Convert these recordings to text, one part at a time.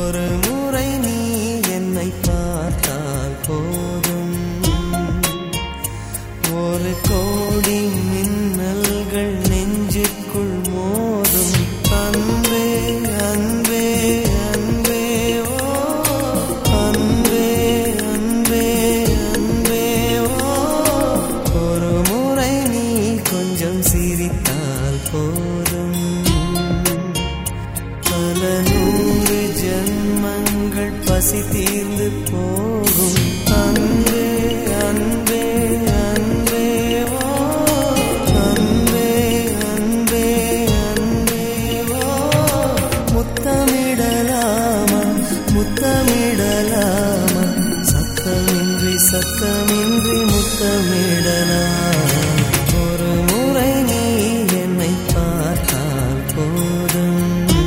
ஒரு முறை நீ என்னை பார்த்தால் போதும் ஒரு கோடி மின்னல்கள் நெஞ்சுக்குள் மோதும் அன்பே அன்பே அன்பே ஓ அன்பே அன்பே அன்பே ஓ ஒரு முறை நீ கொஞ்சம் சிரித்தால் போதும் பல நூறு ஜென்மங்கள் பசி தீர்ந்து போகும் அன்பே அன்பே அன்பே ஓ அன்பே அன்பே அன்பே ஓ முத்தமிடலாமா முத்தமிடலாமா சத்தமின்றி சத்தமின்றி முத்தமிடலாம் ஒரு முறை நீ என்னை பார்த்தால் போதும்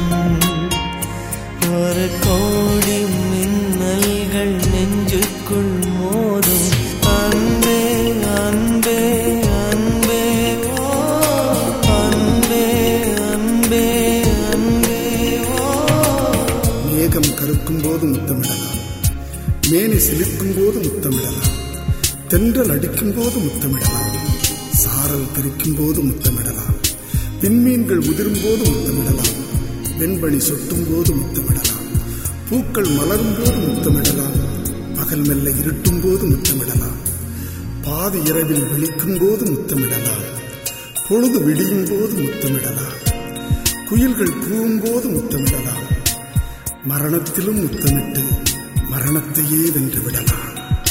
ஒரு கோடி மின்னல்கள் நெஞ்சுக்குள் மோதும் அன்பே அன்பே அன்பே ஓ அன்பே அன்பே அன்பே ஓ மேகம் கருக்கும் போது முத்தமிடலாம் மேனி சிலிர்க்கும் போது முத்தமிடலாம் தென்றல் அடிக்கும் போது முத்தமிடலாம் சாரல் தெரிக்கும் போது முத்தமிடலாம் விண்மீன்கள் உதிரும் போது முத்தமிடலாம் வெண்பனி சொட்டும் போது முத்தமிடலாம் பூக்கள் மலரும் போது முத்தமிடலாம் பகல் மெல்ல இருட்டும் போது முத்தமிடலாம் பாதி இரவில் விழிக்கும் போது முத்தமிடலாம் பொழுது விடியும் போது முத்தமிடலாம் குயில்கள் கூவும் போது முத்தமிடலாம் மரணத்திலும் முத்தமிட்டு மரணத்தையே வென்று விடலாம்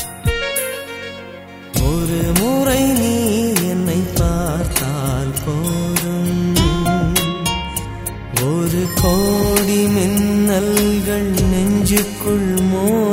ஒரு முறை நீ என்னை பார்த்தால் போதும் ஒரு கோடி மின்னல்கள் நெஞ்சுக்குள் மோ